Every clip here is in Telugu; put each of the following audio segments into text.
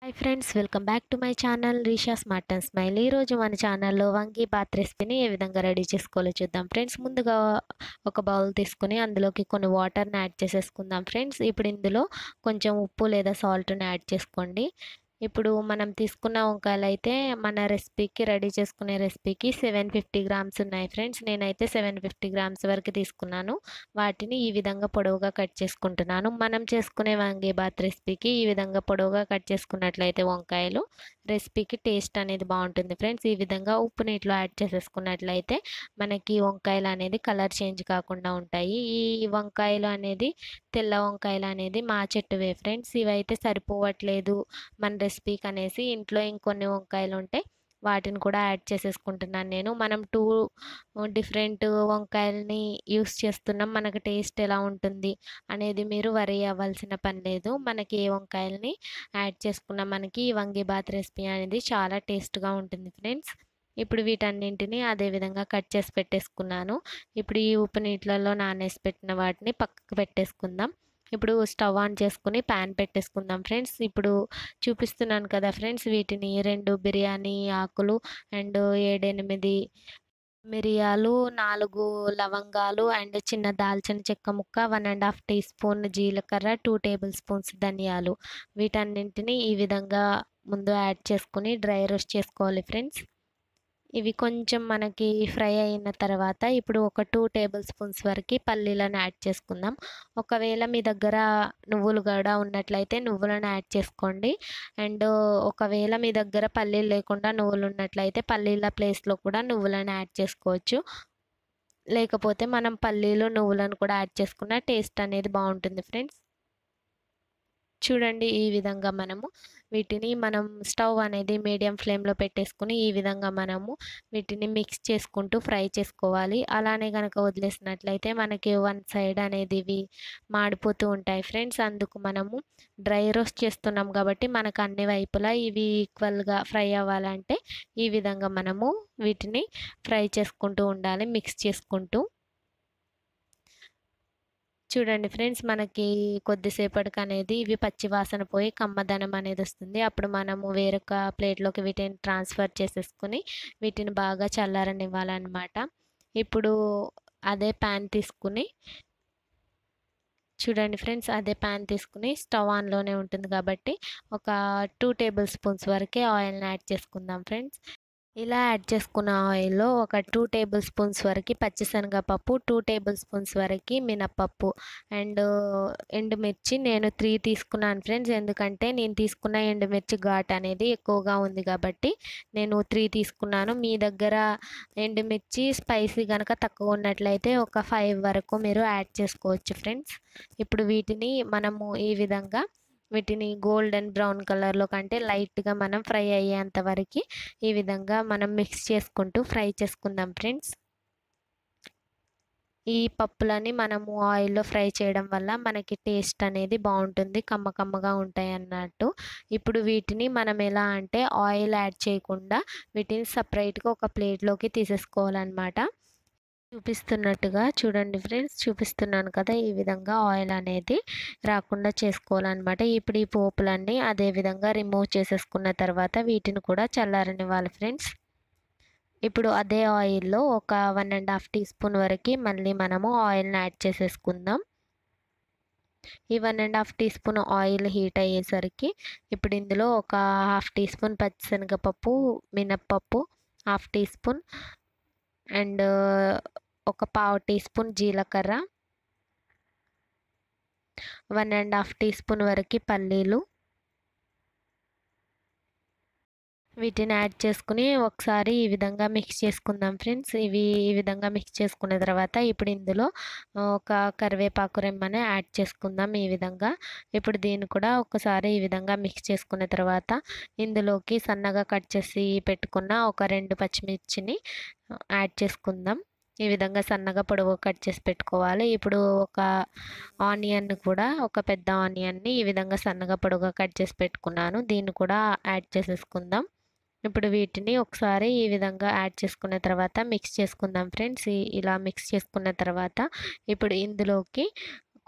hi friends welcome back to my channel Reesha smart and smile ఈరోజు మన ఛానల్లో వంగి బాత్ రెసిపీని ఏ విధంగా రెడీ చేసుకోవాలో చూద్దాం ఫ్రెండ్స్ ముందుగా ఒక బౌల్ తీసుకుని అందులోకి కొన్ని వాటర్ని యాడ్ చేసేసుకుందాం ఫ్రెండ్స్ ఇప్పుడు ఇందులో కొంచెం ఉప్పు లేదా సాల్ట్ని యాడ్ చేసుకోండి ఇప్పుడు మనం తీసుకున్న వంకాయలు అయితే మన రెసిపీకి రెడీ చేసుకునే రెసిపీకి సెవెన్ ఫిఫ్టీ గ్రామ్స్ ఉన్నాయి ఫ్రెండ్స్ నేనైతే సెవెన్ ఫిఫ్టీ గ్రామ్స్ వరకు తీసుకున్నాను వాటిని ఈ విధంగా పొడవుగా కట్ చేసుకుంటున్నాను మనం చేసుకునే వంగే బాత్ రెసిపీకి ఈ విధంగా పొడవుగా కట్ చేసుకున్నట్లయితే వంకాయలు రెసిపీకి టేస్ట్ అనేది బాగుంటుంది ఫ్రెండ్స్ ఈ విధంగా ఉప్పు నీటిలో యాడ్ చేసేసుకున్నట్లయితే మనకి వంకాయలు అనేది కలర్ చేంజ్ కాకుండా ఉంటాయి ఈ వంకాయలు అనేది తెల్ల వంకాయలు అనేది మా చెట్టువే ఫ్రెండ్స్ ఇవైతే సరిపోవట్లేదు మన రెసిపీకి అనేసి ఇంట్లో ఇంకొన్ని వంకాయలు ఉంటాయి వాటిని కూడా యాడ్ చేసేసుకుంటున్నాను నేను మనం టూ డిఫరెంట్ వంకాయలని యూస్ చేస్తున్నాం మనకు టేస్ట్ ఎలా ఉంటుంది అనేది మీరు వరి అవ్వాల్సిన పని లేదు మనకి ఏ వంకాయలని యాడ్ చేసుకున్న మనకి ఈ వంగి బాత్ రెసిపీ అనేది చాలా టేస్ట్గా ఉంటుంది ఫ్రెండ్స్ ఇప్పుడు వీటన్నింటిని అదే విధంగా కట్ చేసి పెట్టేసుకున్నాను ఇప్పుడు ఈ ఉప్పు నీటిలలో నానేసి పెట్టిన వాటిని పక్కకు పెట్టేసుకుందాం ఇప్పుడు స్టవ్ ఆన్ చేసుకుని ప్యాన్ పెట్టేసుకుందాం ఫ్రెండ్స్ ఇప్పుడు చూపిస్తున్నాను కదా ఫ్రెండ్స్ వీటిని రెండు బిర్యానీ ఆకులు అండ్ ఏడెనిమిది మిరియాలు నాలుగు లవంగాలు అండ్ చిన్న దాల్చిన చెక్క ముక్క one and half teaspoon జీలకర్ర టూ టేబుల్ స్పూన్స్ ధనియాలు వీటన్నింటిని ఈ విధంగా ముందు యాడ్ చేసుకుని డ్రై రోస్ట్ చేసుకోవాలి ఫ్రెండ్స్ ఇవి కొంచెం మనకి ఫ్రై అయిన తర్వాత ఇప్పుడు ఒక టూ టేబుల్ స్పూన్స్ వరకు పల్లీలను యాడ్ చేసుకుందాం ఒకవేళ మీ దగ్గర నువ్వులు కూడా ఉన్నట్లయితే నువ్వులను యాడ్ చేసుకోండి అండ్ ఒకవేళ మీ దగ్గర పల్లీలు లేకుండా నువ్వులు ఉన్నట్లయితే పల్లీల ప్లేస్లో కూడా నువ్వులను యాడ్ చేసుకోవచ్చు లేకపోతే మనం పల్లీలు నువ్వులను కూడా యాడ్ చేసుకున్న టేస్ట్ అనేది బాగుంటుంది ఫ్రెండ్స్ చూడండి ఈ విధంగా మనము వీటిని మనం స్టవ్ అనేది మీడియం ఫ్లేమ్లో పెట్టేసుకుని ఈ విధంగా మనము వీటిని మిక్స్ చేసుకుంటూ ఫ్రై చేసుకోవాలి అలానే కనుక వదిలేసినట్లయితే మనకి వన్ సైడ్ అనేది ఇవి మాడిపోతూ ఉంటాయి ఫ్రెండ్స్ అందుకు మనము డ్రై రోస్ట్ చేస్తున్నాం కాబట్టి మనకు అన్ని వైపులా ఇవి ఈక్వల్గా ఫ్రై అవ్వాలంటే ఈ విధంగా మనము వీటిని ఫ్రై చేసుకుంటూ ఉండాలి మిక్స్ చేసుకుంటూ చూడండి ఫ్రెండ్స్ మనకి కొద్దిసేపటికి అనేది ఇవి పచ్చి వాసన పోయి కమ్మదనం అనేది వస్తుంది అప్పుడు మనము వేరొక ప్లేట్లోకి వీటిని ట్రాన్స్ఫర్ చేసేసుకుని వీటిని బాగా చల్లారనివ్వాలన్నమాట ఇప్పుడు అదే ప్యాన్ తీసుకుని చూడండి ఫ్రెండ్స్ అదే ప్యాన్ తీసుకుని స్టవ్ ఆన్లోనే ఉంటుంది కాబట్టి ఒక టూ టేబుల్ స్పూన్స్ వరకే ఆయిల్ని యాడ్ చేసుకుందాం ఫ్రెండ్స్ ఇలా యాడ్ చేసుకున్న ఆయిల్లో ఒక టూ టేబుల్ స్పూన్స్ వరకు పచ్చిశనగపప్పు టూ టేబుల్ స్పూన్స్ వరకు మినప్పప్పు అండ్ ఎండుమిర్చి నేను త్రీ తీసుకున్నాను ఫ్రెండ్స్ ఎందుకంటే నేను తీసుకున్న ఎండుమిర్చి ఘాట్ అనేది ఎక్కువగా ఉంది కాబట్టి నేను త్రీ తీసుకున్నాను మీ దగ్గర ఎండుమిర్చి స్పైసీ కనుక తక్కువ ఉన్నట్లయితే ఒక ఫైవ్ వరకు మీరు యాడ్ చేసుకోవచ్చు ఫ్రెండ్స్ ఇప్పుడు వీటిని మనము ఈ విధంగా వీటిని గోల్డెన్ బ్రౌన్ కలర్లో కంటే లైట్గా మనం ఫ్రై అయ్యేంత వరకు ఈ విధంగా మనం మిక్స్ చేసుకుంటూ ఫ్రై చేసుకుందాం ఫ్రెండ్స్ ఈ పప్పులని మనము ఆయిల్లో ఫ్రై చేయడం వల్ల మనకి టేస్ట్ అనేది బాగుంటుంది కమ్మ కమ్మగా ఉంటాయి అన్నట్టు ఇప్పుడు వీటిని మనం ఎలా అంటే ఆయిల్ యాడ్ చేయకుండా వీటిని సపరేట్గా ఒక ప్లేట్లోకి తీసేసుకోవాలన్నమాట చూపిస్తున్నట్టుగా చూడండి ఫ్రెండ్స్ చూపిస్తున్నాను కదా ఈ విధంగా ఆయిల్ అనేది రాకుండా చేసుకోవాలన్నమాట ఇప్పుడు ఈ పోపులన్నీ అదే విధంగా రిమూవ్ చేసేసుకున్న తర్వాత వీటిని కూడా చల్లారనివ్వాలి ఫ్రెండ్స్ ఇప్పుడు అదే ఆయిల్లో ఒక one and half teaspoon వరకు మళ్ళీ మనము ఆయిల్ని యాడ్ చేసేసుకుందాం ఈ one and half teaspoon oil heat అయ్యేసరికి ఇప్పుడు ఇందులో ఒక హాఫ్ టీ స్పూన్ పచ్చిశనగపప్పు మినప్పప్పు హాఫ్ టీ స్పూన్ అండ్ ఒక పావు టీ స్పూన్ జీలకర్ర one and half teaspoon వరకు పల్లీలు వీటిని యాడ్ చేసుకుని ఒకసారి ఈ విధంగా మిక్స్ చేసుకుందాం ఫ్రెండ్స్ ఇవి ఈ విధంగా మిక్స్ చేసుకున్న తర్వాత ఇప్పుడు ఇందులో ఒక కరివేపాకు రెమ్మని యాడ్ చేసుకుందాం ఈ విధంగా ఇప్పుడు దీన్ని కూడా ఒకసారి ఈ విధంగా మిక్స్ చేసుకున్న తర్వాత ఇందులోకి సన్నగా కట్ చేసి పెట్టుకున్న ఒక రెండు పచ్చిమిర్చిని యాడ్ చేసుకుందాం ఈ విధంగా సన్నగా పొడవు కట్ చేసి పెట్టుకోవాలి ఇప్పుడు ఒక ఆనియన్ కూడా ఒక పెద్ద ఆనియన్ని ఈ విధంగా సన్నగా పొడవుగా కట్ చేసి పెట్టుకున్నాను దీన్ని కూడా యాడ్ చేసేసుకుందాం ఇప్పుడు వీటిని ఒకసారి ఈ విధంగా యాడ్ చేసుకున్న తర్వాత మిక్స్ చేసుకుందాం ఫ్రెండ్స్ ఇలా మిక్స్ చేసుకున్న తర్వాత ఇప్పుడు ఇందులోకి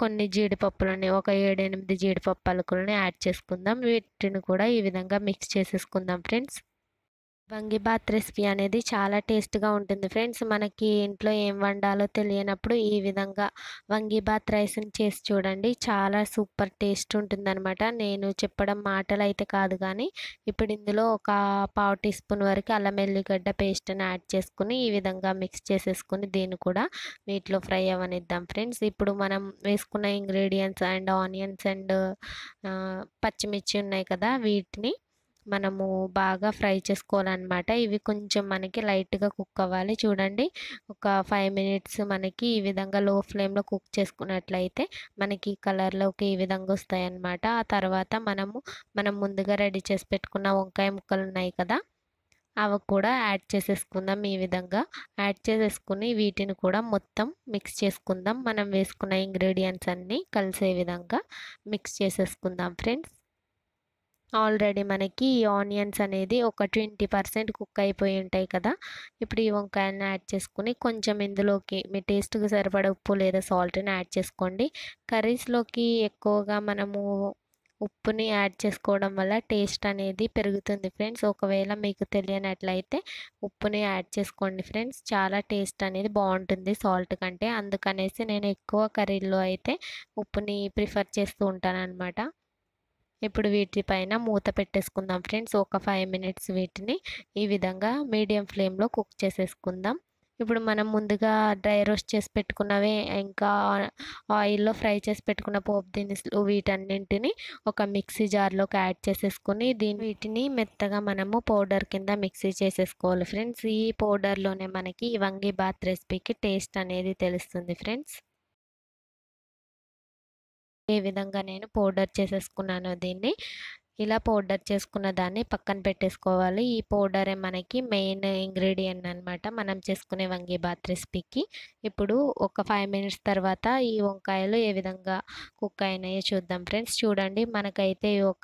కొన్ని జీడిపప్పులని ఒక ఏడెనిమిది జీడిపప్పు పలుకులని యాడ్ చేసుకుందాం వీటిని కూడా ఈ విధంగా మిక్స్ చేసేసుకుందాం ఫ్రెండ్స్ వంగిబాత్ రెసిపీ అనేది చాలా టేస్ట్గా ఉంటుంది ఫ్రెండ్స్ మనకి ఇంట్లో ఏం వండాలో తెలియనప్పుడు ఈ విధంగా వంగిబాత్ రైస్ని చేసి చూడండి చాలా సూపర్ టేస్ట్ ఉంటుందన్నమాట నేను చెప్పడం మాటలు అయితే కాదు కానీ ఇప్పుడు ఇందులో ఒక పావు టీ స్పూన్ వరకు అల్లం ఎల్లిగడ్డ పేస్ట్ని యాడ్ చేసుకుని ఈ విధంగా మిక్స్ చేసేసుకుని దీన్ని కూడా వీటిలో ఫ్రై అవ్వనిద్దాం ఫ్రెండ్స్ ఇప్పుడు మనం వేసుకున్న ఇంగ్రీడియంట్స్ అండ్ ఆనియన్స్ అండ్ పచ్చిమిర్చి ఉన్నాయి కదా వీటిని మనము బాగా ఫ్రై చేసుకోవాలన్నమాట ఇవి కొంచెం మనకి లైట్గా కుక్ అవ్వాలి చూడండి ఒక ఫైవ్ మినిట్స్ మనకి ఈ విధంగా లో ఫ్లేమ్లో కుక్ చేసుకున్నట్లయితే మనకి కలర్లోకి ఈ విధంగా వస్తాయి అన్నమాట ఆ తర్వాత మనము మనం ముందుగా రెడీ చేసి పెట్టుకున్న వంకాయ ముక్కలు ఉన్నాయి కదా అవి కూడా యాడ్ చేసేసుకుందాం ఈ విధంగా యాడ్ చేసేసుకుని వీటిని కూడా మొత్తం మిక్స్ చేసుకుందాం మనం వేసుకున్న ఇంగ్రీడియంట్స్ అన్నీ కలిసే విధంగా మిక్స్ చేసేసుకుందాం ఫ్రెండ్స్ ఆల్రెడీ మనకి ఈ ఆనియన్స్ అనేది ఒక ట్వంటీ పర్సెంట్ కుక్ అయిపోయి ఉంటాయి కదా ఇప్పుడు ఈ వంకాయలను యాడ్ చేసుకుని కొంచెం ఇందులోకి మీ టేస్ట్కి సరిపడ ఉప్పు లేదా సాల్ట్ని యాడ్ చేసుకోండి కర్రీస్లోకి ఎక్కువగా మనము ఉప్పుని యాడ్ చేసుకోవడం వల్ల టేస్ట్ అనేది పెరుగుతుంది ఫ్రెండ్స్ ఒకవేళ మీకు తెలియనట్లయితే ఉప్పుని యాడ్ చేసుకోండి ఫ్రెండ్స్ చాలా టేస్ట్ అనేది బాగుంటుంది సాల్ట్ కంటే అందుకనేసి నేను ఎక్కువ కర్రీల్లో అయితే ఉప్పుని ప్రిఫర్ చేస్తూ ఉంటాను అనమాట ఇప్పుడు వీటిపైన మూత పెట్టేసుకుందాం ఫ్రెండ్స్ ఒక ఫైవ్ మినిట్స్ వీటిని ఈ విధంగా మీడియం ఫ్లేమ్లో కుక్ చేసేసుకుందాం ఇప్పుడు మనం ముందుగా డ్రై రోస్ట్ చేసి పెట్టుకున్నవే ఇంకా ఆయిల్లో ఫ్రై చేసి పెట్టుకున్న పోపు దినుసులు వీటన్నింటిని ఒక మిక్సీ జార్లోకి యాడ్ చేసేసుకుని దీని వీటిని మెత్తగా మనము పౌడర్ కింద మిక్సీ చేసేసుకోవాలి ఫ్రెండ్స్ ఈ పౌడర్లోనే మనకి వంగి బాత్ రెసిపీకి టేస్ట్ అనేది తెలుస్తుంది ఫ్రెండ్స్ ఏ విధంగా నేను పౌడర్ చేసేసుకున్నాను దీన్ని ఇలా పౌడర్ చేసుకున్న దాన్ని పక్కన పెట్టేసుకోవాలి ఈ పౌడరే మనకి మెయిన్ ఇంగ్రీడియంట్ అనమాట మనం చేసుకునే వంగి బాత్ రెసిపీకి ఇప్పుడు ఒక ఫైవ్ మినిట్స్ తర్వాత ఈ వంకాయలు ఏ విధంగా కుక్ అయినాయో చూద్దాం ఫ్రెండ్స్ చూడండి మనకైతే ఒక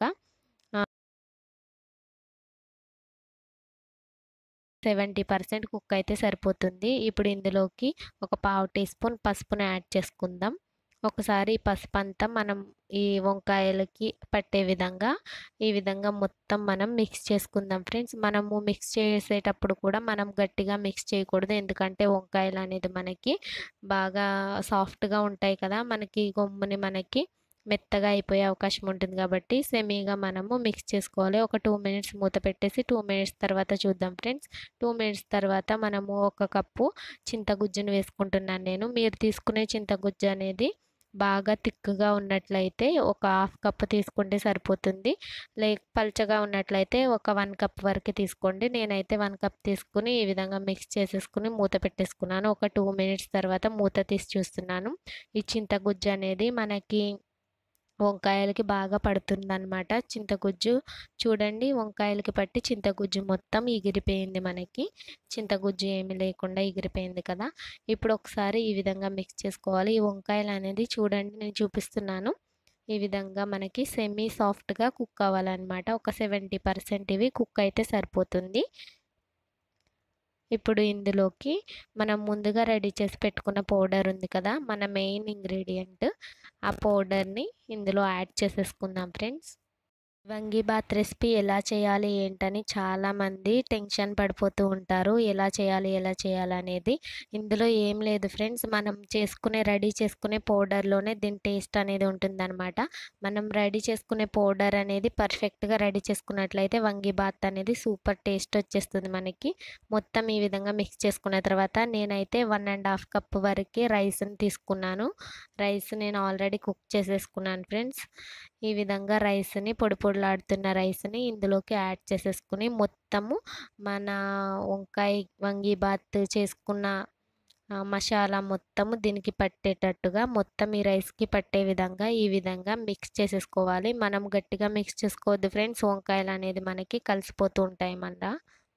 సెవెంటీ పర్సెంట్ కుక్ అయితే సరిపోతుంది ఇప్పుడు ఇందులోకి ఒక పావు టీ స్పూన్ పసుపును యాడ్ చేసుకుందాం ఒకసారి ఈ పసుపు అంతా మనం ఈ వంకాయలకి పట్టే విధంగా ఈ విధంగా మొత్తం మనం మిక్స్ చేసుకుందాం ఫ్రెండ్స్ మనము మిక్స్ చేసేటప్పుడు కూడా మనం గట్టిగా మిక్స్ చేయకూడదు ఎందుకంటే వంకాయలు అనేది మనకి బాగా సాఫ్ట్గా ఉంటాయి కదా మనకి గొమ్ముని మనకి మెత్తగా అయిపోయే అవకాశం ఉంటుంది కాబట్టి సెమీగా మనము మిక్స్ చేసుకోవాలి ఒక టూ మినిట్స్ మూత పెట్టేసి టూ మినిట్స్ తర్వాత చూద్దాం ఫ్రెండ్స్ టూ మినిట్స్ తర్వాత మనము ఒక కప్పు చింతగుజ్జును వేసుకుంటున్నాను నేను మీరు తీసుకునే చింతగుజ్జు అనేది బాగా తిక్కుగా ఉన్నట్లయితే ఒక హాఫ్ కప్ తీసుకుంటే సరిపోతుంది లేక పల్చగా ఉన్నట్లయితే ఒక వన్ కప్ వరకు తీసుకోండి నేనైతే వన్ కప్ తీసుకుని ఈ విధంగా మిక్స్ చేసేసుకుని మూత పెట్టేసుకున్నాను ఒక టూ మినిట్స్ తర్వాత మూత తీసి చూస్తున్నాను ఈ చింతగుజ్జు అనేది మనకి వంకాయలకి బాగా పడుతుందన్నమాట చింతగుజ్జు చూడండి వంకాయలకి పట్టి చింతగుజ్జు మొత్తం ఎగిరిపోయింది మనకి చింతగుజ్జు ఏమి లేకుండా ఎగిరిపోయింది కదా ఇప్పుడు ఒకసారి ఈ విధంగా మిక్స్ చేసుకోవాలి ఈ వంకాయలు అనేది చూడండి నేను చూపిస్తున్నాను ఈ విధంగా మనకి సెమీ సాఫ్ట్గా కుక్ అవ్వాలన్నమాట ఒక సెవెంటీ పర్సెంట్ ఇవి కుక్ అయితే సరిపోతుంది ఇప్పుడు ఇందులోకి మనం ముందుగా రెడీ చేసి పెట్టుకున్న పౌడర్ ఉంది కదా మన మెయిన్ ఇంగ్రీడియంట్ ఆ పౌడర్ని ఇందులో యాడ్ చేసేసుకుందాం ఫ్రెండ్స్ వంగిబాత్ రెసిపీ ఎలా చేయాలి ఏంటని చాలామంది టెన్షన్ పడిపోతూ ఉంటారు ఎలా చేయాలి ఎలా చేయాలి అనేది ఇందులో ఏం లేదు ఫ్రెండ్స్ మనం చేసుకునే రెడీ చేసుకునే పౌడర్లోనే దీని టేస్ట్ అనేది ఉంటుందన్నమాట మనం రెడీ చేసుకునే పౌడర్ అనేది పర్ఫెక్ట్గా రెడీ చేసుకున్నట్లయితే వంగిబాత్ అనేది సూపర్ టేస్ట్ వచ్చేస్తుంది మనకి మొత్తం ఈ విధంగా మిక్స్ చేసుకున్న తర్వాత నేనైతే వన్ అండ్ హాఫ్ కప్ వరకు రైస్ని తీసుకున్నాను రైస్ నేను ఆల్రెడీ కుక్ చేసేసుకున్నాను ఫ్రెండ్స్ ఈ విధంగా రైస్ని పొడి పొడిలాడుతున్న రైస్ని ఇందులోకి యాడ్ చేసేసుకుని మొత్తము మన వంకాయ వంగి బాత్ చేసుకున్న మసాలా మొత్తము దీనికి పట్టేటట్టుగా మొత్తం ఈ రైస్కి పట్టే విధంగా ఈ విధంగా మిక్స్ చేసేసుకోవాలి మనం గట్టిగా మిక్స్ చేసుకోవద్దు ఫ్రెండ్స్ వంకాయలు అనేది మనకి కలిసిపోతూ ఉంటాయి మళ్ళా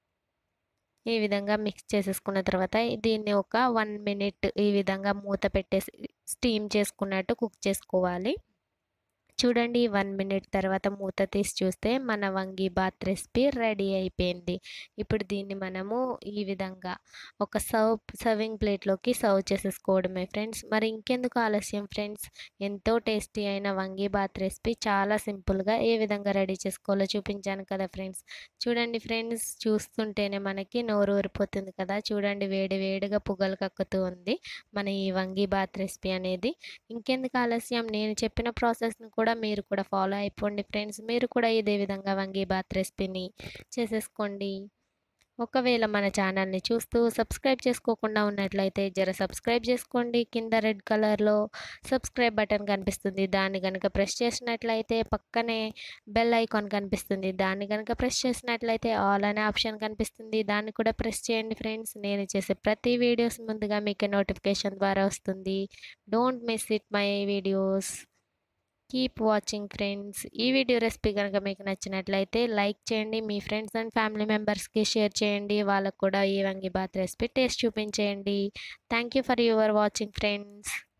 ఈ విధంగా మిక్స్ చేసేసుకున్న తర్వాత దీన్ని ఒక వన్ మినిట్ ఈ విధంగా మూత పెట్టేసి స్టీమ్ చేసుకున్నట్టు కుక్ చేసుకోవాలి చూడండి వన్ మినిట్ తర్వాత మూత తీసి చూస్తే మన వంగి బాత్ రెసిపీ రెడీ అయిపోయింది ఇప్పుడు దీన్ని మనము ఈ విధంగా ఒక సర్వ్ సర్వింగ్ ప్లేట్లోకి సర్వ్ చేసేసుకోవడమే ఫ్రెండ్స్ మరి ఇంకెందుకు ఆలస్యం ఫ్రెండ్స్ ఎంతో టేస్టీ అయిన వంగి బాత్ రెసిపీ చాలా సింపుల్గా ఏ విధంగా రెడీ చేసుకోవాలో చూపించాను కదా ఫ్రెండ్స్ చూడండి ఫ్రెండ్స్ చూస్తుంటేనే మనకి నోరు ఊరిపోతుంది కదా చూడండి వేడి వేడిగా పొగలు కక్కుతూ ఉంది మన ఈ వంగి బాత్ రెసిపీ అనేది ఇంకెందుకు ఆలస్యం నేను చెప్పిన ప్రాసెస్ని కూడా మీరు కూడా ఫాలో అయిపోండి ఫ్రెండ్స్ మీరు కూడా ఇదే విధంగా వంగి బాత్ రెసిపీని చేసేసుకోండి ఒకవేళ మన ఛానల్ని చూస్తూ సబ్స్క్రైబ్ చేసుకోకుండా ఉన్నట్లయితే జర సబ్స్క్రైబ్ చేసుకోండి కింద రెడ్ కలర్లో సబ్స్క్రైబ్ బటన్ కనిపిస్తుంది దాన్ని కనుక ప్రెస్ చేసినట్లయితే పక్కనే బెల్ ఐకాన్ కనిపిస్తుంది దాన్ని కనుక ప్రెస్ చేసినట్లయితే ఆల్ అనే ఆప్షన్ కనిపిస్తుంది దాన్ని కూడా ప్రెస్ చేయండి ఫ్రెండ్స్ నేను చేసే ప్రతి వీడియోస్ ముందుగా మీకు నోటిఫికేషన్ ద్వారా వస్తుంది don't miss it my videos keep watching friends ఈ వీడియో రెసిపీ కనుక మీకు నచ్చినట్లయితే లైక్ చేయండి మీ ఫ్రెండ్స్ అండ్ ఫ్యామిలీ మెంబర్స్కి షేర్ చేయండి వాళ్ళకు కూడా ఈ వంగి బాత్ రెసిపీ టేస్ట్ చూపించేయండి thank you for your watching friends